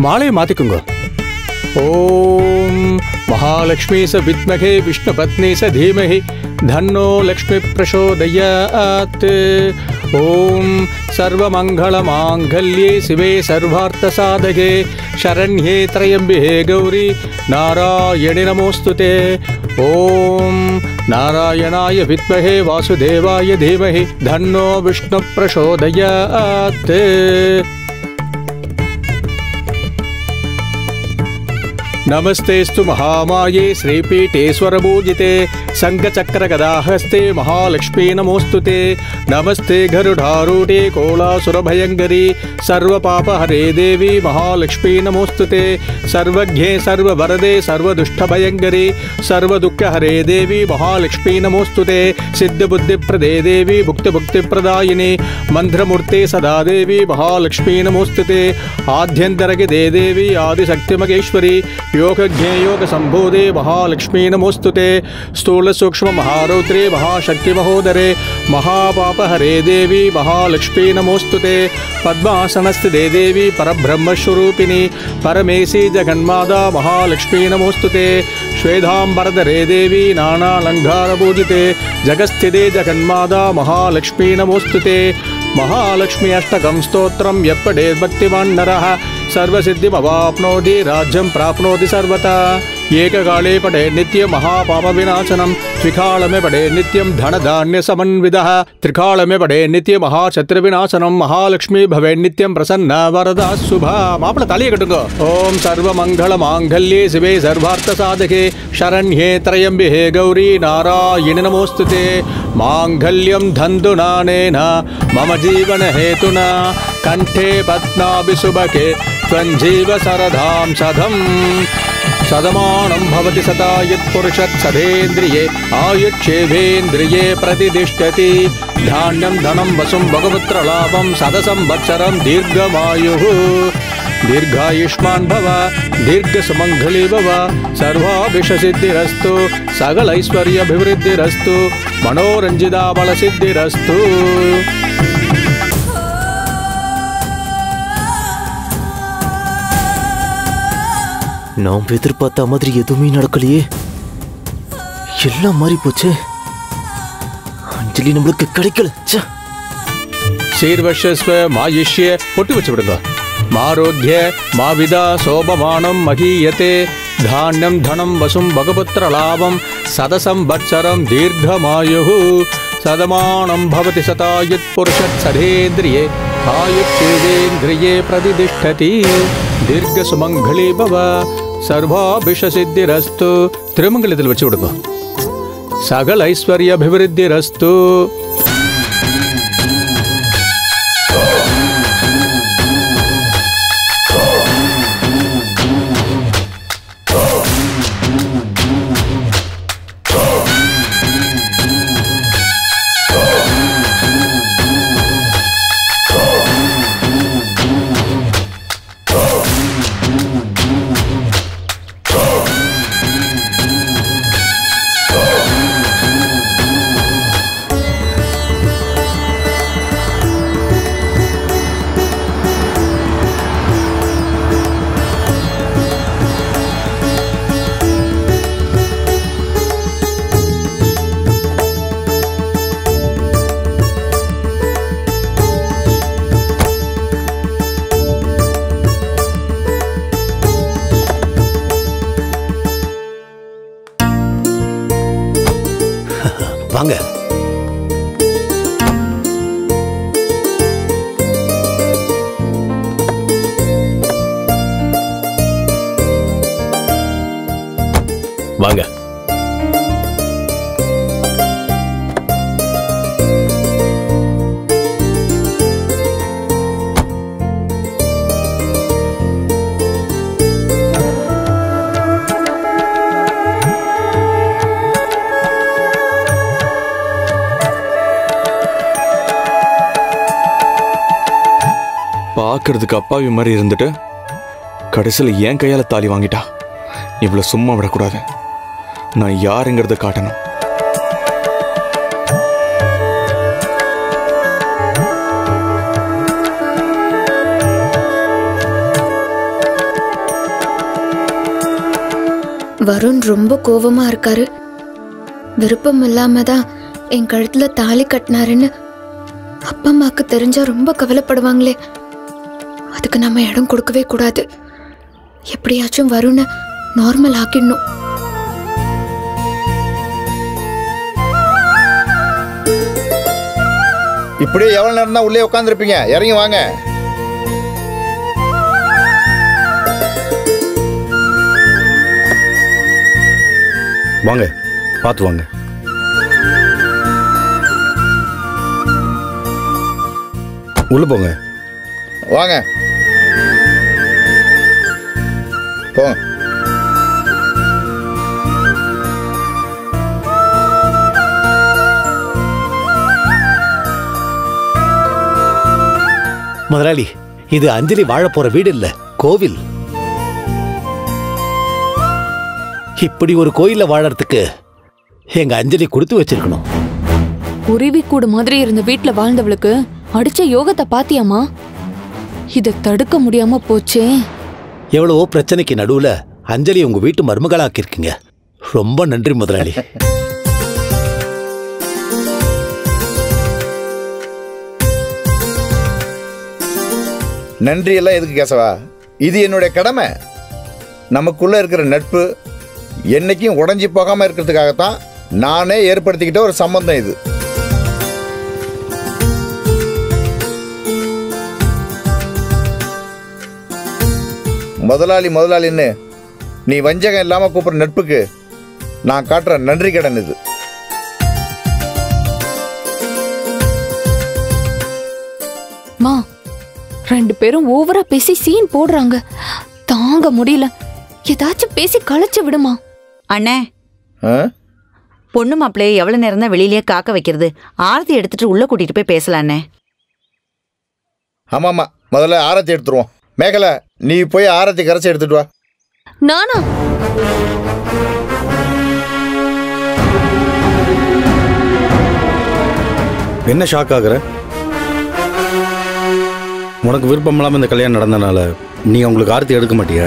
மாலையை மாத்திக்குங்க ஓம் மகாலட்சுமி ச வித்மகே விஷ்ணு பத்னி ச தீமஹி தன்னோ லக்ஷ்மி பிரசோதயாத் ஓம் சர்வமங்கள மாங்கல்யே சிவே சர்வார்த்த சாதகே சரண்யே திரையம்பிகே கௌரி நாராயணி நமோஸ்துதே ஓம் நாராயணாய வித்மகே வாசுதேவாய தீமஹி தன்னோ விஷ்ணு பிரசோதயாத் नमस्तेस्तु महामाये श्रीपीठेश्वरपूजिते शङ्खचक्रगदाहस्ते महालक्ष्मी नमोऽस्तु ते नमस्ते गरुडारूढे कोलासुरभयङ्करी सर्वपापहरे देवी महालक्ष्मी नमोऽस्तु ते सर्वज्ञे सर्ववरदे सर्वदुष्टभयङ्करी सर्वदुःखहरे देवी महालक्ष्मी नमोऽस्तु ते सिद्धबुद्धिप्रदे देवी भुक्तिभुक्तिप्रदायिनी मन्त्रमूर्ते सदा देवी महालक्ष्मी नमोऽस्तु ते आद्यन्तरगिदे देवी आदिशक्तिमगेश्वरी योगज्ञे योगसम्भूते महालक्ष्मी नमोऽस्तु ते स्थूलसूक्ष्ममहारौद्रे महाशक्तिमहोदरे महापापहरे देवी महालक्ष्मी नमोऽस्तु ते पद्मासनस्थिते देवी परब्रह्मस्वरूपिणी परमेशी जगन्माता महालक्ष्मी नमोऽस्तु ते श्वेधाम्बरधरे देवी नानालङ्कारपूजिते जगस्थिते जगन्माता महालक्ष्मी नमोऽस्तु ते महालक्ष्मी अष्टकं स्तोत्रं यप्पडेर्भक्तिमान् नरः सर्वसिद्धिमवाप्नोति राज्यं प्राप्नोति सर्वथा एककाले पठे नित्यं महापापविनाशनं त्रिकालमे पठे नित्यं धनधान्यसमन्वितः त्रिकालमे पठे नित्य महाशत्रुविनाशनं महालक्ष्मी भवे नित्यं प्रसन्ना वरदा शुभा मापळ தலையை கட்டுங்க ஓம் சர்வமங்கள மாங்கல்யே சிவே சர்வார்த்த சாதகே சரண்யே திரையம்பிகே கௌரி நாராயணி நமோஸ்துதே மாங்கல்யம் தந்துநானேன மம ஜீவன ஹேதுனா கண்டே பத்னாபிசுபகே त्वञ्जीव सरधां सधम् सदमानं भवति सदा यत्पुरुषत् सदेन्द्रिये आयुच्छेवेन्द्रिये प्रतिष्ठति धान्यं धनं वसुं भगवत्रलाभं सदसंवत्सरं दीर्घमायुः दीर्घायुष्मान् भव दीर्घसुमङ्गली भव सर्वाभिषसिद्धिरस्तु सकलैश्वर्यभिवृद्धिरस्तु मनोरञ्जिता बलसिद्धिरस्तु நாம் எதிர்பார்த்த மாதிரி எதுவுமே நடக்கலையே எல்லாம் மாறி போச்சு அஞ்சலி நம்மளுக்கு கிடைக்கல ச்சே. शीर्वशस्व मायुष्य பொட்டு வச்சு விடுங்க மாரோக்கிய மாவிதா சோபமானம் மகீயத்தே தானியம் தனம் வசும் பகபுத்திர லாபம் சதசம் வத்சரம் தீர்க்கமாயு சதமானம் பவதி சதா யத் புருஷத் சதேந்திரியே ஆயுஷேவேந்திரியே பிரதிதிஷ்டதி தீர்க்க சுமங்களி பவ சர்வாபிஷசித்திரஸ்து திருமங்கலத்தில் வச்சு விடுங்க சகல ஐஸ்வர்ய அபிவிருத்திரஸ்து வாங்க வாங்க பார்க்கறதுக்கு அப்பாவி மாதிரி இருந்துட்டு கடைசியில் என் கையால் தாலி வாங்கிட்டா இவ்வளோ சும்மா விடக்கூடாது நான் யாருங்கிறத காட்டணும் வருண் ரொம்ப கோவமா இருக்காரு விருப்பம் இல்லாம தான் என் கழுத்துல தாலி கட்டினாருன்னு அப்பா அம்மாக்கு தெரிஞ்சா ரொம்ப கவலைப்படுவாங்களே அதுக்கு நம்ம இடம் கொடுக்கவே கூடாது எப்படியாச்சும் வருணை நார்மல் ஆக்கிடணும் இப்படியே எவ்வளவு நேரம் தான் உள்ளே உட்காந்துருப்பீங்க இறங்கி வாங்க வாங்க பார்த்து வாங்க உள்ள போங்க வாங்க போங்க முதலாளி இது அஞ்சலி வாழ போற வீடு இல்ல கோவில் இப்படி ஒரு கோயில்ல வாழறதுக்கு எங்க அஞ்சலி கொடுத்து வச்சிருக்கணும் உருவி கூடு மாதிரி இருந்த வீட்ல வாழ்ந்தவளுக்கு அடிச்ச யோகத்தை பாத்தியாமா இத தடுக்க முடியாம போச்சே எவ்வளவோ பிரச்சனைக்கு நடுவுல அஞ்சலி உங்க வீட்டு மருமகளாக்கியிருக்கீங்க ரொம்ப நன்றி முதலாளி நன்றி எல்லாம் எதுக்கு கேசவா இது என்னுடைய கடமை நமக்குள்ள இருக்கிற நட்பு என்னைக்கும் உடைஞ்சி போகாம இருக்கிறதுக்காகத்தான் நானே ஏற்படுத்திக்கிட்ட ஒரு சம்பந்தம் இது முதலாளி முதலாளின்னு நீ வஞ்சகம் இல்லாம கூப்பிடுற நட்புக்கு நான் காட்டுற நன்றி கடன் இது மா ரெண்டு பேரும் ஓவரா பேசி சீன் போடுறாங்க தாங்க முடியல ஏதாச்சும் பேசி களைச்சு விடுமா அண்ணே ஆ? பொண்ணு மாப்பிள்ளைய எவ்வளவு நேரம் தான் வெளியிலேயே காக்க வைக்கிறது ஆரத்தி எடுத்துட்டு உள்ள கூட்டிட்டு போய் பேசலாண்ணே ஆமா ஆமா முதல்ல ஆரத்தி எடுத்துருவோம் மேகலை நீ போய் ஆரத்தி கரைச்சி எடுத்துட்டு வா நானா என்ன ஷாக் ஆகுற உனக்கு விருப்பம் இல்லாமல் இந்த கல்யாணம் நடந்தனால நீ உங்களுக்கு ஆரத்தி எடுக்க மாட்டியா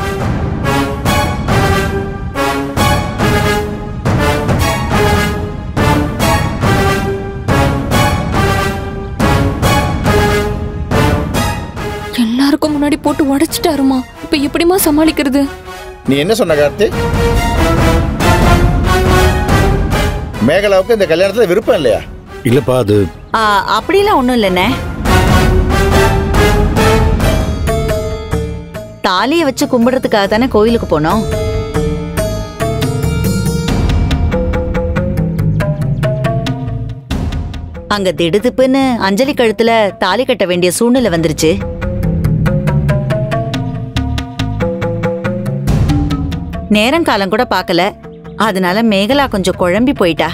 எல்லாருக்கும் முன்னாடி போட்டு உடைச்சிட்டாருமா இப்ப எப்படிமா சமாளிக்கிறது நீ என்ன சொன்ன கார்த்தி மேகலாவுக்கு இந்த கல்யாணத்துல விருப்பம் இல்லையா இல்லைப்பா அது ஆ, அப்படிலாம் ஒன்றும் இல்லைண்ணே தாலியை வச்சு கும்பிடுறதுக்காக தானே கோயிலுக்கு போனோம் அங்க திடுதிப்புன்னு அஞ்சலி கழுத்துல தாலி கட்ட வேண்டிய சூழ்நிலை வந்துருச்சு நேரங்காலம் கூட பார்க்கல அதனால மேகலா கொஞ்சம் குழம்பி போயிட்டா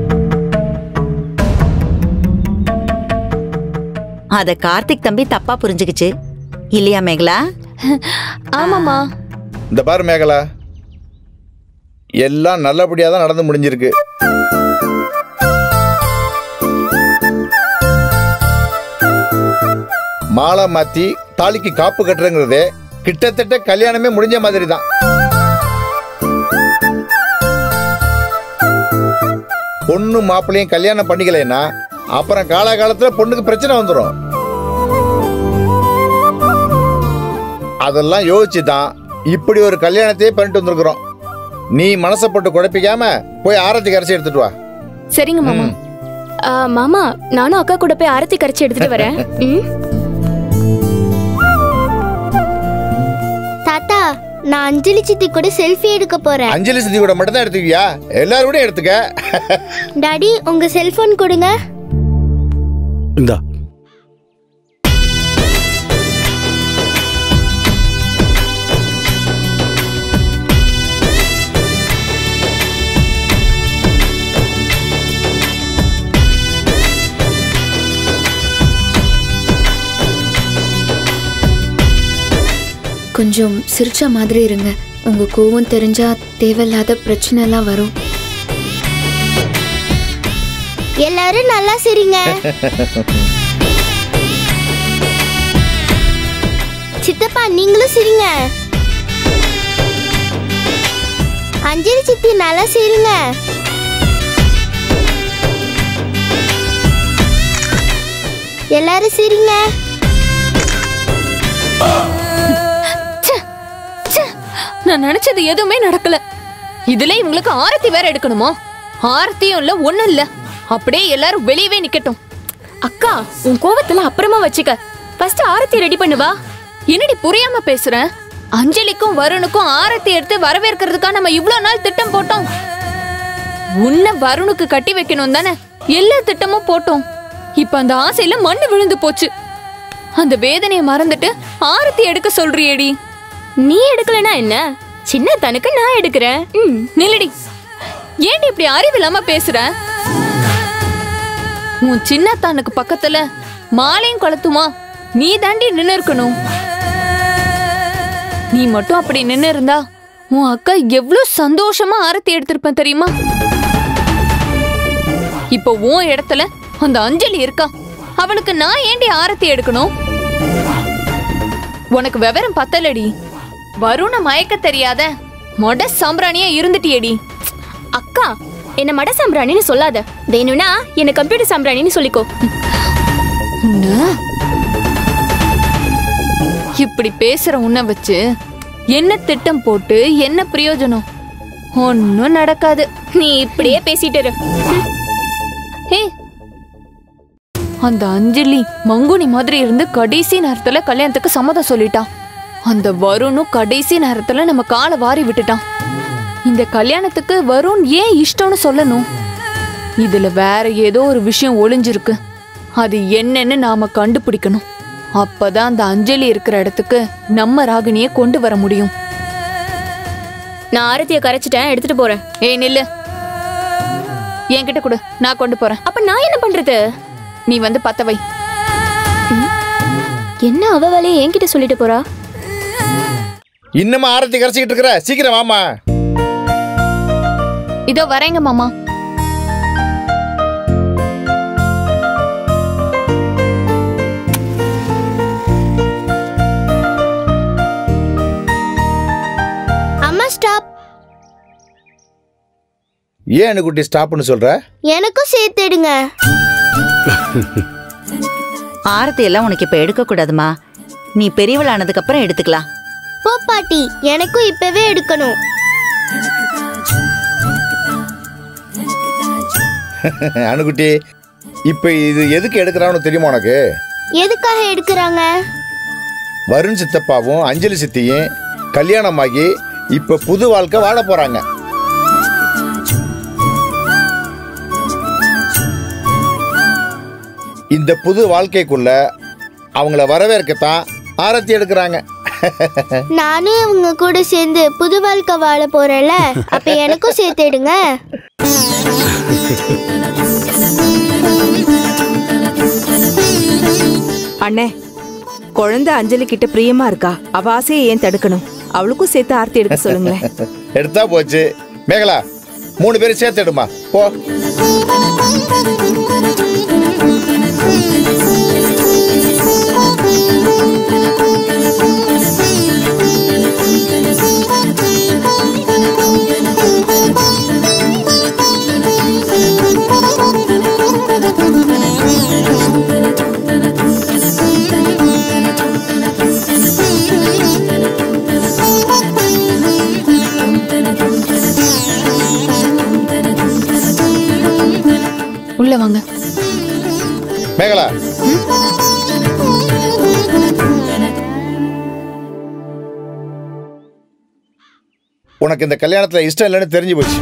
அத கார்த்திக் தம்பி தப்பா புரிஞ்சுக்கிச்சு இல்லையா மேகலா ஆமாமா இந்த பாரு மேகலா எல்லாம் நல்லபடியா தான் நடந்து முடிஞ்சிருக்கு மாலை மாத்தி தாலிக்கு காப்பு கட்டுறங்கிறதே கிட்டத்தட்ட கல்யாணமே முடிஞ்ச மாதிரி தான் பொண்ணு மாப்பிள்ளையும் கல்யாணம் பண்ணிக்கலைன்னா அப்புறம் காலாகாலத்துல பொண்ணுக்கு பிரச்சனை வந்துடும் அதெல்லாம் யோசிச்சு தான் இப்படி ஒரு கல்யாணத்தையே பண்ணிட்டு வந்திருக்கிறோம் நீ மனசை போட்டு குழப்பிக்காம போய் ஆரத்தி கரைச்சி எடுத்துட்டு வா சரிங்க மாமா ஆ, மாமா நானும் அக்கா கூட போய் ஆரத்தி கரைச்சி எடுத்துட்டு வரேன் ம்? தாத்தா நான் அஞ்சலி சித்தி கூட செல்ஃபி எடுக்க போறேன் அஞ்சலி சித்தி கூட மட்டும் தான் எடுத்துக்கியா எல்லாரும் கூட எடுத்துக்க டாடி உங்க செல்போன் கொடுங்க இந்தா கொஞ்சம் சிரிச்ச மாதிரி இருங்க உங்க கோவம் தெரிஞ்சா தேவையில்லாத பிரச்சனை எல்லாம் வரும் எல்லாரும் நல்லா சிரிங்க சித்தப்பா நீங்களும் சிரிங்க அஞ்சலி சித்தி நல்லா செய்யுங்க எல்லாரும் சிரிங்க நான் நினைச்சது எதுவுமே நடக்கல இதுல இவங்களுக்கு ஆரத்தி வேற எடுக்கணுமா ஆரத்தியும் இல்ல ஒண்ணும் இல்ல அப்படியே எல்லாரும் வெளியவே நிக்கட்டும் அக்கா உன் கோவத்துல அப்புறமா வச்சுக்க ஃபர்ஸ்ட் ஆரத்தி ரெடி பண்ணுவா என்னடி புரியாம பேசுற அஞ்சலிக்கும் வருணுக்கும் ஆரத்தி எடுத்து வரவேற்கிறதுக்கா நம்ம இவ்ளோ நாள் திட்டம் போட்டோம் உன்னை வருணுக்கு கட்டி வைக்கணும் தானே எல்லா திட்டமும் போட்டோம் இப்ப அந்த ஆசையில மண்ணு விழுந்து போச்சு அந்த வேதனையை மறந்துட்டு ஆரத்தி எடுக்க சொல்றியேடி நீ எடுக்கலனா என்ன சின்ன தனுக்கு நான் எடுக்கிறேன் ம் நில்லடி ஏன்டி இப்படி அறிவில்லாம பேசுற உன் சின்னத்தானுக்கு பக்கத்துல மாலையும் கொளுத்துமா நீ தாண்டி நின்னு இருக்கணும் நீ மட்டும் அப்படி நின்னு இருந்தா உன் அக்கா எவ்வளவு சந்தோஷமா ஆரத்தி எடுத்திருப்பேன் தெரியுமா இப்போ உன் இடத்துல அந்த அஞ்சலி இருக்கா அவளுக்கு நான் ஏண்டி ஆரத்தி எடுக்கணும் உனக்கு விவரம் பத்தலடி வருண மயக்க தெரியாத மொட சாம்பிராணியா இருந்துட்டியேடி அக்கா என்ன மட சாம்பிராணின்னு சொல்லாத வேணும்னா என்ன கம்ப்யூட்டர் சாம்பிராணின்னு சொல்லிக்கோ உன்ன? இப்படி பேசுற உன்னை வச்சு என்ன திட்டம் போட்டு என்ன பிரயோஜனம் ஒன்னும் நடக்காது நீ இப்படியே பேசிட்டு இரு ஏய் அந்த அஞ்சலி மங்குனி மாதிரி இருந்து கடைசி நேரத்துல கல்யாணத்துக்கு சம்மதம் சொல்லிட்டான் அந்த வருணும் கடைசி நேரத்துல நம்ம காலை வாரி விட்டுட்டான் இந்த கல்யாணத்துக்கு வருண் ஏன் இஷ்டம்னு சொல்லணும் இதுல வேற ஏதோ ஒரு விஷயம் ஒளிஞ்சிருக்கு அது என்னன்னு நாம கண்டுபிடிக்கணும் அப்பதான் அந்த அஞ்சலி இருக்கிற இடத்துக்கு நம்ம ராகினியை கொண்டு வர முடியும் நான் ஆரத்தியை கரைச்சிட்டேன் எடுத்துட்டு போறேன் ஏய் நில்லு என்கிட்ட கொடு நான் கொண்டு போறேன் அப்ப நான் என்ன பண்றது நீ வந்து பத்த வை என்ன அவ வேலையை என்கிட்ட சொல்லிட்டு போறா இன்னுமா ஆரத்தி கரைச்சிக்கிட்டு இருக்கிற சீக்கிரம் வாமா இதோ வரேங்க மாமா அம்மா ஸ்டாப் ஏன் அணுக்குட்டி ஸ்டாப்னு சொல்ற எனக்கும் சேர்த்து எடுங்க ஆரத்தி எல்லாம் உனக்கு இப்ப எடுக்க கூடாதுமா நீ பெரியவள் ஆனதுக்கு அப்புறம் எடுத்துக்கலாம் போ பாட்டி எனக்கும் இப்பவே எடுக்கணும் அணுக்குட்டி இப்போ இது எதுக்கு எடுக்கிறான்னு தெரியுமா உனக்கு எதுக்காக எடுக்கிறாங்க வருண் சித்தப்பாவும் அஞ்சலி சித்தியும் கல்யாணமாகி இப்போ புது வாழ்க்கை வாழ போறாங்க இந்த புது வாழ்க்கைக்குள்ள அவங்கள வரவேற்கத்தான் ஆரத்தி எடுக்கிறாங்க நானும் இவங்க கூட சேர்ந்து புது வாழ்க்கை வாழ போறேன்ல அப்ப எனக்கும் சேர்த்து எடுங்க அண்ணே குழந்தை அஞ்சலி கிட்ட பிரியமா இருக்கா அவ ஆசையை ஏன் தடுக்கணும் அவளுக்கும் சேர்த்து ஆர்த்தி எடுக்க சொல்லுங்களேன் எடுத்தா போச்சு மேகலா மூணு பேரும் சேர்த்து எடுமா போ உள்ள வாங்க மேகலா உனக்கு இந்த கல்யாணத்துல இஷ்டம் இல்லைன்னு தெரிஞ்சு போச்சு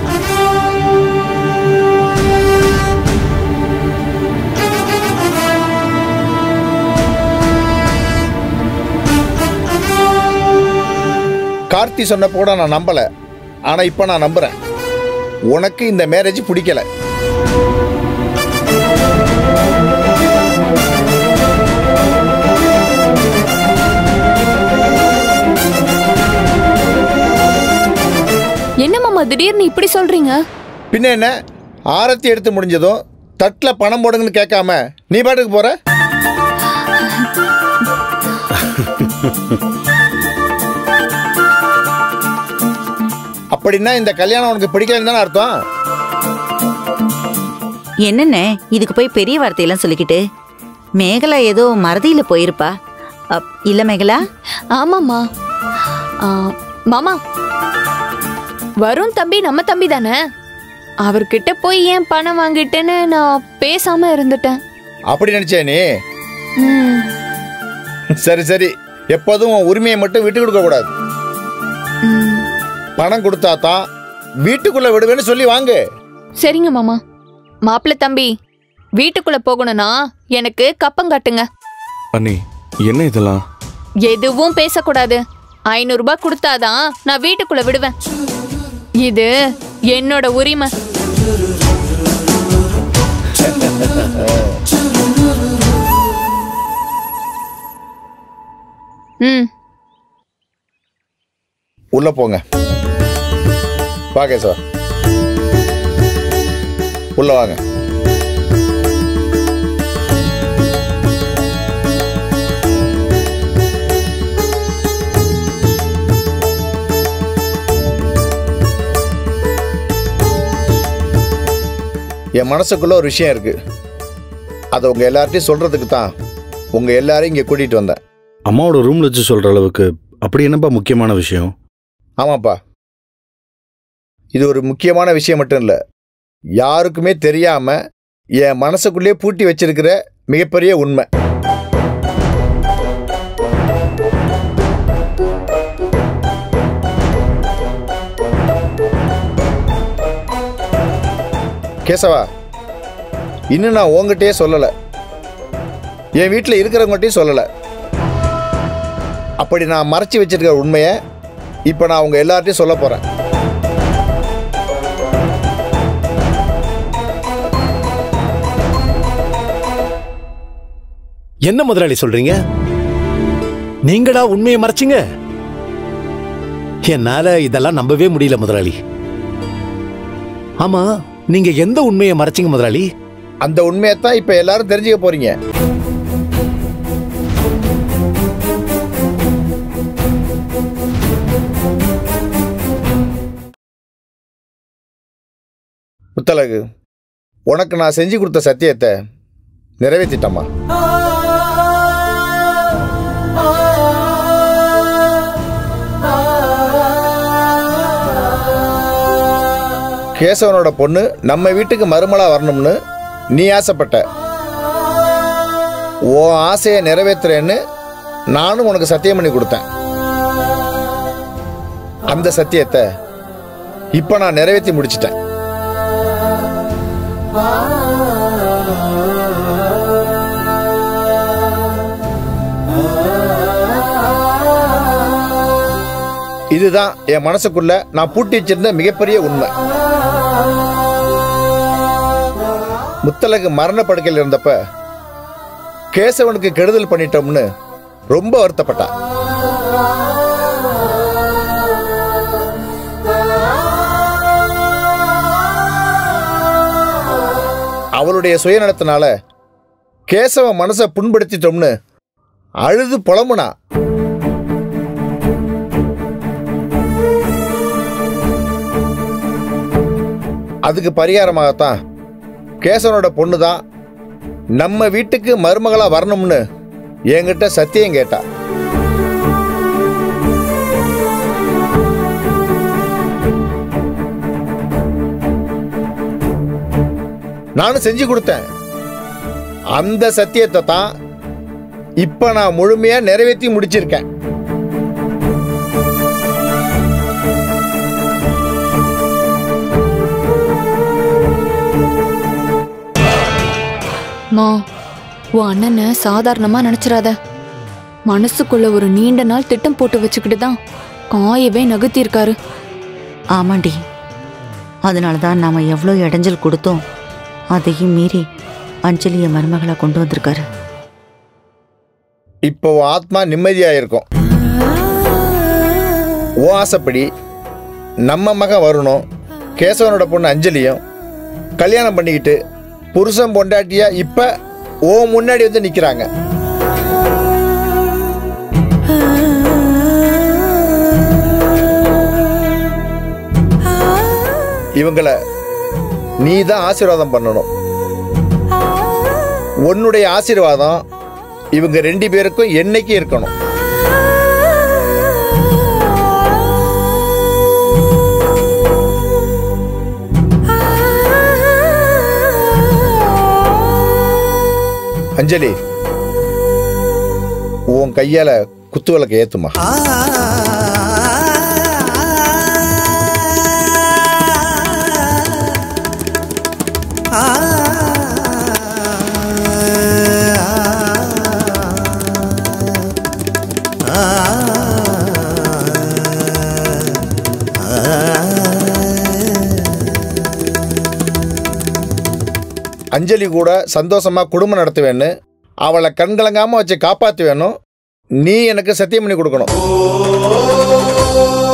கார்த்தி சொன்னப்போ கூட நான் நம்பல ஆனா இப்ப நான் நம்புறேன் உனக்கு இந்த மேரேஜ் பிடிக்கல என்ன மாமா திடீர்னு இப்படி சொல்றீங்க பின்ன என்ன ஆரத்தி எடுத்து முடிஞ்சதும் தட்டில் பணம் போடுங்கன்னு கேட்காம நீ பாட்டுக்கு போற அப்ப அப்படின்னா இந்த கல்யாணம் உனக்கு பிடிக்கலன்னு தானே அர்த்தம் என்னண்ணே இதுக்கு போய் பெரிய வார்த்தையெல்லாம் சொல்லிக்கிட்டு மேகலா ஏதோ மறதியில போயிருப்பா அப், இல்ல மேகலா ஆமாம்மா ஆ, மாமா வருண் தம்பி நம்ம தம்பி தானே அவர்கிட்ட போய் ஏன் பணம் வாங்கிட்டேன்னு நான் பேசாம இருந்துட்டேன் அப்படி நினைச்சே நீ ம், சரி சரி எப்போதும் உன் உரிமையை மட்டும் விட்டு கொடுக்க கூடாது ம். பணம் கொடுத்தா தான் வீட்டுக்குள்ள விடுவேன்னு சொல்லி வாங்கு சரிங்க மாமா மாப்பிள்ளை தம்பி வீட்டுக்குள்ள போகணும்னா எனக்கு கப்பம் காட்டுங்க அண்ணி என்ன இதெல்லாம் எதுவும் பேசக்கூடாது ஐநூறு ரூபாய் கொடுத்தாதான் நான் வீட்டுக்குள்ள விடுவேன் இது என்னோட உரிமை ம் உள்ள போங்க வா கேசவா உள்ள வாங்க என் மனசுக்குள்ள ஒரு விஷயம் இருக்கு அதை உங்க எல்லார்ட்டையும் சொல்றதுக்கு தான் உங்க எல்லாரையும் இங்க கூட்டிட்டு வந்தேன் அம்மாவோட ரூம்ல வச்சு சொல்ற அளவுக்கு அப்படி என்னப்பா முக்கியமான விஷயம் ஆமாப்பா இது ஒரு முக்கியமான விஷயம் மட்டும் இல்லை யாருக்குமே தெரியாம என் மனசுக்குள்ளேயே பூட்டி வச்சிருக்கிற மிகப்பெரிய உண்மை கேசவா இன்னும் நான் உங்ககிட்டயே சொல்லலை என் வீட்டில் இருக்கிறவங்ககிட்டயும் சொல்லலை அப்படி நான் மறைச்சி வச்சிருக்கிற உண்மையை இப்போ நான் உங்க எல்லார்ட்டையும் சொல்ல போறேன் என்ன முதலாளி சொல்றீங்க நீங்களா உண்மையை மறைச்சிங்க என்னால இதெல்லாம் நம்பவே முடியல முதலாளி ஆமா நீங்க எந்த உண்மையை மறைச்சிங்க முதலாளி அந்த உண்மையை தான் இப்போ எல்லாரும் தெரிஞ்சுக்க போறீங்க முத்தலகு உனக்கு நான் செஞ்சு கொடுத்த சத்தியத்தை நிறைவேற்றிட்டம்மா கேசவனோட பொண்ணு நம்ம வீட்டுக்கு மருமலா வரணும்னு நீ ஆசைப்பட்ட உன் ஆசையை நிறைவேற்றுறேன்னு நானும் உனக்கு சத்தியம் பண்ணி கொடுத்தேன் அந்த சத்தியத்தை இப்போ நான் நிறைவேற்றி முடிச்சிட்டேன் இதுதான் என் மனசுக்குள்ள நான் பூட்டி வச்சிருந்த மிகப்பெரிய உண்மை முத்தலகு மரண படுக்கையில் இருந்தப்ப கேசவனுக்கு கெடுதல் பண்ணிட்டோம்னு ரொம்ப வருத்தப்பட்டா அவளுடைய சுயநலத்தினால கேசவ மனசை புண்படுத்திட்டோம்னு அழுது புலம்புனா அதுக்கு பரிகாரமாகத்தான் கேசவனோட பொண்ணு தான் நம்ம வீட்டுக்கு மருமகளா வரணும்னு என்கிட்ட சத்தியம் கேட்டா நானும் செஞ்சு கொடுத்தேன் அந்த சத்தியத்தை தான் இப்ப நான் முழுமையா நிறைவேற்றி முடிச்சிருக்கேன் மா உன் அண்ணனை சாதாரணமா நினைச்சிடாத மனசுக்குள்ள ஒரு நீண்ட நாள் திட்டம் போட்டு வச்சுக்கிட்டு தான் காயவே நகர்த்தியிருக்காரு ஆமாண்டி அதனால தான் நாம எவ்வளோ இடைஞ்சல் கொடுத்தோம் அதையும் மீறி அஞ்சலியை மருமகளா கொண்டு வந்திருக்காரு இப்போ உன் ஆத்மா நிம்மதியா இருக்கும் ஓ ஆசைப்படி நம்ம மகன் வரணும் கேசவனோட பொண்ணு அஞ்சலியும் கல்யாணம் பண்ணிக்கிட்டு புருஷன் பொண்டாட்டியா இப்ப ஓ முன்னாடி வந்து நிக்கிறாங்க இவங்கள நீ தான் ஆசீர்வாதம் பண்ணணும் உன்னுடைய ஆசீர்வாதம் இவங்க ரெண்டு பேருக்கும் என்னைக்கு இருக்கணும் அஞ்சலி உன் கையால குத்து விளக்கு ஏத்துமா அஞ்சலி கூட சந்தோஷமா குடும்பம் நடத்துவேன்னு அவளை கண்கலங்காம வச்சு காப்பாத்துவேணும் நீ எனக்கு சத்தியம் பண்ணி கொடுக்கணும்